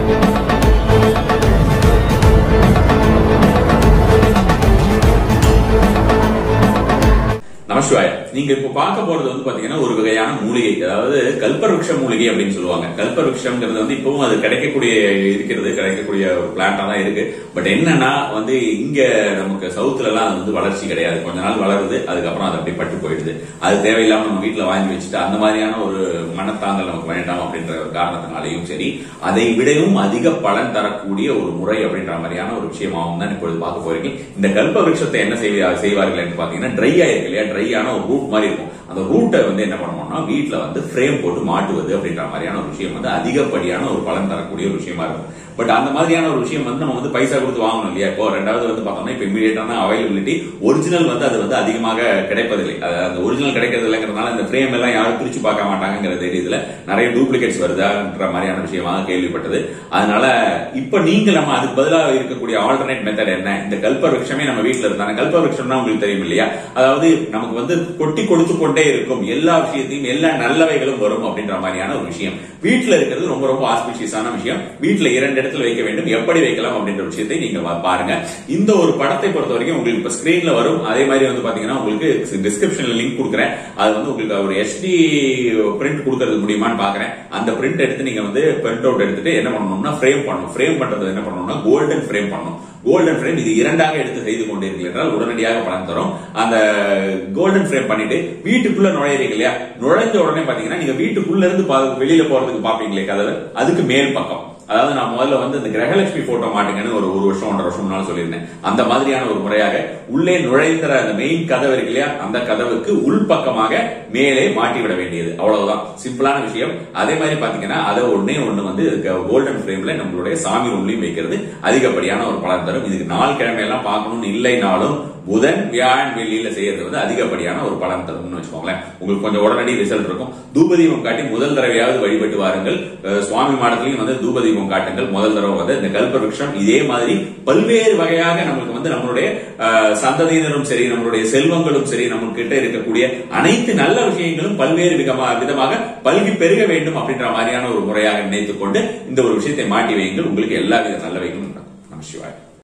நமசிவாய நீங்க இப்ப பார்க்க போறது வந்து பாத்தீங்கன்னா ஒரு வகையான மூலிகை அதாவது கல்பவருஷ மூலிகை அப்படின்னு சொல்லுவாங்க கல்பவருஷம்ங்கிறது வந்து இப்பவும் அது கிடைக்கக்கூடிய இருக்கிறது கிடைக்கக்கூடிய ஒரு பிளான்டா தான் இருக்கு பட் என்னன்னா வந்து இங்க நமக்கு சவுத்துல எல்லாம் அது வந்து வளர்ச்சி கிடையாது கொஞ்ச நாள் வளருது அதுக்கப்புறம் அது அப்படியே பட்டு போயிடுது அது தேவையில்லாம நம்ம வீட்டுல வாங்கி வச்சுட்டு அந்த மாதிரியான ஒரு மனத்தாங்கல் நமக்கு வேண்டாம் அப்படின்ற ஒரு காரணத்தினாலையும் சரி அதை விடவும் அதிக பலன் தரக்கூடிய ஒரு முறை அப்படின்ற மாதிரியான ஒரு விஷயமாகவும் தான் இப்பொழுது பார்க்க போறீங்க இந்த கல்ப விருட்சத்தை என்ன செய்வா- செய்வார்கள் என்று பாத்தீங்கன்னா ட்ரையா இருக்கு இல்லையா ட்ரையான ஒரு ரூட் மாதிரி இருக்கும் அந்த ரூட்டை வந்து என்ன பண்ணுவோம்னா வீட்ல வந்து ஃப்ரேம் போட்டு மாட்டுவது அப்படின்ற மாதிரியான ஒரு விஷயம் வந்து அதிகப்படியான ஒரு பலன் தரக்கூடிய ஒரு விஷயமா இருக்கும் பட் அந்த மாதிரியான ஒரு விஷயம் வந்து நம்ம வந்து பைசா கொடுத்து வாங்கணும் இல்லையா இப்போ ரெண்டாவது வந்து பார்த்தோம்னா இப்போ இமீடியட்டான அவைலபிலிட்டி ஒரிஜினல் வந்து அது வந்து அதிகமாக கிடைப்பதில்லை அது அந்த ஒரிஜினல் கிடைக்கிறது இல்லைங்கிறதுனால இந்த ஃப்ரேம் எல்லாம் யாரும் பிரிச்சு பார்க்க மாட்டாங்கிற தெரியுதுல நிறைய டூப்ளிகேட்ஸ் வருதான்ற மாதிரியான விஷயமாக கேள்விப்பட்டது அதனால இப்ப நீங்க நம்ம அதுக்கு பதிலாக இருக்கக்கூடிய ஆல்டர்னேட் மெத்தட் என்ன இந்த கல்ப விருட்சமே நம்ம வீட்டுல இருந்தாங்க கல்ப விருட்சம்னா உங்களுக்கு தெரியும் இல்லையா அதாவது நமக்கு வந்து கொட்டி கொடுத்து கொண்டே இருக்கும் எல்லா விஷயத்தையும் எல்லா நல்லவைகளும் வரும் அப்படின்ற மாதிரியான ஒரு விஷயம் வீட்டுல இருக்கிறது ரொம்ப ரொம்ப ஆஸ்பிஷியஸான விஷயம் வீட்டுல இரண்டு இடத்துல வைக்க வேண்டும் எப்படி வைக்கலாம் அப்படின்ற விஷயத்தை நீங்க வா- பாருங்க இந்த ஒரு படத்தை பொறுத்த வரைக்கும் உங்களுக்கு இப்ப ஸ்கிரீன்ல வரும் அதே மாதிரி வந்து பாத்தீங்கன்னா உங்களுக்கு டிஸ்கிரிப்ஷன்ல லிங்க் கொடுக்குறேன் அது வந்து உங்களுக்கு ஒரு எஸ்டி பிரிண்ட் கொடுக்கறது முடியுமான்னு பாக்குறேன் அந்த பிரிண்ட் எடுத்து நீங்க வந்து பிரிண்ட் அவுட் எடுத்துட்டு என்ன பண்ணணும்னா ஃப்ரேம் பண்ணணும் ஃப்ரேம் பண்றது என்ன பண்ணணும்னா கோல்டன் ஃப்ரேம் பண்ணணும் கோல்டன் ஃப்ரேம் இது இரண்டாக எடுத்து செய்து கொண்டீர்கள் என்றால் உடனடியாக பலன் தரும் அந்த கோல்டன் ஃப்ரேம் பண்ணிட்டு வீட்டுக்குள்ள நுழையிறீங்க இல்லையா நுழைஞ்ச உடனே பாத்தீங்கன்னா நீங்க வீட்டுக்குள்ள இருந்து பா- வெளியில போறதுக்கு பாப்பீங்களே கதவு அதுக்கு மேல் பக்கம் அதாவது நான் முதல்ல வந்து இந்த கிரகலட்சுமி போட்டோ மாட்டுங்கன்னு ஒரு ஒரு வருஷம் ஒன்றரை வருஷம் முன்னால சொல்லியிருந்தேன் அந்த மாதிரியான ஒரு முறையாக உள்ளே நுழைந்த அந்த மெயின் கதவு இருக்கு இல்லையா அந்த கதவுக்கு உள்பக்கமாக மேலே மாட்டி விட வேண்டியது அவ்வளவுதான் சிம்பிளான விஷயம் அதே மாதிரி பாத்தீங்கன்னா அதை ஒண்ணே ஒண்ணு வந்து கோல்டன் ஃப்ரேம்ல நம்மளுடைய சாமி ரூம்லயும் வைக்கிறது அதிகப்படியான ஒரு பலன் தரும் இதுக்கு நாள் கிழமையெல்லாம் பார்க்கணும்னு இல்லைனாலும் புதன் வியாழன் வெள்ளியில செய்யறது வந்து அதிகப்படியான ஒரு பலன் தரும்னு வச்சுக்கோங்களேன் உங்களுக்கு கொஞ்சம் உடனடி ரிசல்ட் இருக்கும் தூபதீபம் காட்டி முதல் தடவையாவது வழிபட்டு வாருங்கள் அஹ் சுவாமி மாடத்திலையும் வந்து தூபதீபம் காட்டுங்கள் முதல் தடவை வந்து இந்த கல்ப விருட்சம் இதே மாதிரி பல்வேறு வகையாக நம்மளுக்கு வந்து நம்மளுடைய அஹ், சந்ததியினரும் சரி நம்மளுடைய செல்வங்களும் சரி நம்ம கிட்ட இருக்கக்கூடிய அனைத்து நல்ல விஷயங்களும் பல்வேறு விதமா விதமாக பல்கி பெருக வேண்டும் அப்படின்ற மாதிரியான ஒரு முறையாக நினைத்துக் கொண்டு இந்த ஒரு விஷயத்தை மாட்டி வையுங்கள் உங்களுக்கு எல்லா வித நல்லவைகளும் நடக்கும். நம சிவாய்